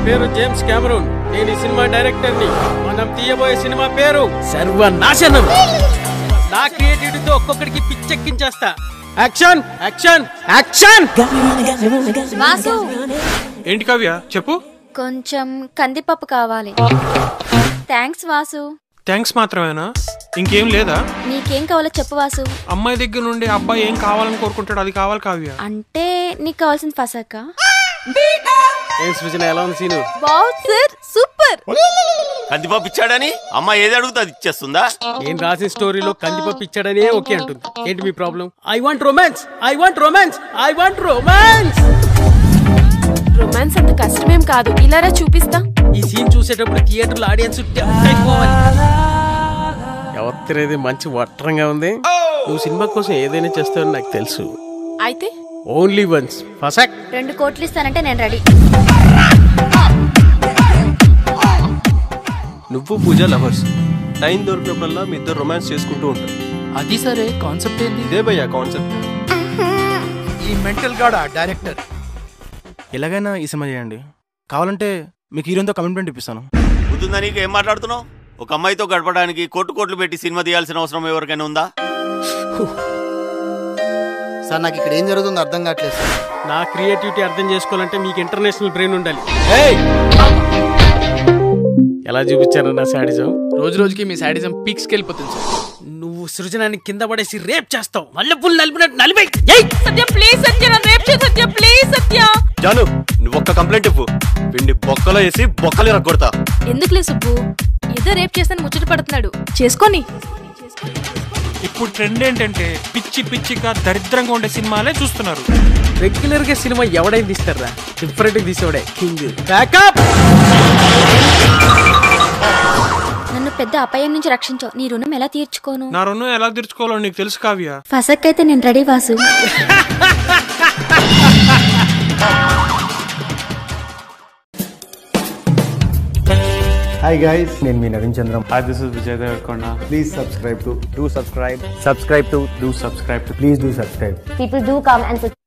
పేరు James Cameroon నేను ఈ సినిమా డైరెక్టర్ ని మనం తీయబోయే సినిమా పేరు సర్వనాశనం నా క్రియేటివిటీతో ఒక్కొక్కడికి పిచ్చెక్కించేస్తా యాక్షన్ యాక్షన్ యాక్షన్ వాసు ఏంటి కావ్య చెప్పు కొంచెం కందిపప్పు కావాలి థ్యాంక్స్ వాసు థ్యాంక్స్ మాత్రమేనా ఇంకేం లేదా నీకేం కావాలో చెప్పు వాసు అమ్మాయి దగ్గర నుండి అబ్బాయి ఏం కావాలని కోరుకుంటాడు అది కావాలి కావ్య అంటే నీకు కావాల్సిన ఫసక ఏం సృజన ఎలా ఉంది సీను బావ్ సార్ సూపర్ కందిపప్పు ఇచ్చాడని అమ్మ ఏది అడుగుతా అది ఇచ్చేస్తుందా నేను రాసిన స్టోరీలో కందిపప్పు ఇచ్చాడనే ఓకే అంటుంది ఏంటి మీ problem I want romance I want romance I want romance romance అంత కష్టమేం కాదు ఇలారా చూపిస్తా ఈ సీన్ చూసేటప్పుడు థియేటర్ ఆడియన్స్ ఎవరిది మంచి వట్రంగా ఉంది నువ్వు సినిమా కోసం ఏదైనా చేస్తావని నాకు తెలుసు అయితే ఓన్లీ వన్స్ ఫసక్ రెండు కోట్లు ఇస్తానంటే నేను రెడీ నువ్వు పూజ లవర్స్ టైం దొరికినప్పుడల్లా మీ ఇద్దరు రొమాన్స్ చేసుకుంటూ ఉంటారు అది సరే కాన్సెప్ట్ ఏంది ఇదే భయ్యా కాన్సెప్ట్ ఈ మెంటల్ గాడ్ డైరెక్టర్ ఎలాగైనా ఈ సినిమా చేయండి కావాలంటే మీకు హీరోతో కమిట్మెంట్ ఇప్పిస్తాను బుద్ధుందా నీకు ఏం మాట్లాడుతున్నావు ఒక అమ్మాయితో గడపడానికి కోట్లు కోట్లు పెట్టి సినిమా తీయాల్సిన అవసరం ఎవరికైనా ఉందా సార్ నాకు ఇక్కడ ఏం జరుగుతుందో అర్థం కావట్లేదు సార్ నా క్రియేటివిటీ అర్థం చేసుకోవాలంటే మీకు ఇంటర్నేషనల్ బ్రెయిన్ ఉండాలి ఎలా చూపించారు నా శాడిజం రోజు రోజుకి మీ సాడిజం పీక్స్కి వెళ్ళిపోతుంది సార్ నువ్వు సృజనాన్ని కింద పడేసి రేప్ చేస్తావు మల్లెపూలు నలిపినట్టు నలిపై ఏయ్! సత్య ప్లీజ్ సత్య నన్ను రేప్ చేయి సత్య ప్లీజ్ సత్య జాను నువ్వు ఒక్క కంప్లైంట్ ఇవ్వు పిండి బొక్కలో వేసి బొక్కలు రగ్గొడతా ఎందుకులే సుబ్బు ఏదో రేప్ చేస్తాను ముచ్చట పడుతున్నాడు చేసుకొని ఇప్పుడు ట్రెండ్ ఏంటంటే పిచ్చి పిచ్చిగా దరిద్రంగా ఉండే సినిమాలే చూస్తున్నారు రెగ్యులర్ గా సినిమా ఎవడైనా తీస్తారా డిఫరెంట్ గా తీసేవాడే కింగ్ బ్యాకప్ నన్ను పెద్ద అపాయం నుంచి రక్షించావు నీ రుణం ఎలా తీర్చుకోను నా రుణం ఎలా తీర్చుకోవాలో నీకు తెలుసు కావ్య ఫసక్ అయితే నేను రెడీ వాసు హాయ్ గైస్ నేను మీ Naveen Chandram Hi, this is Vijay Devarkonda. Please subscribe to do subscribe Subscribe to do subscribe to please do subscribe people do come and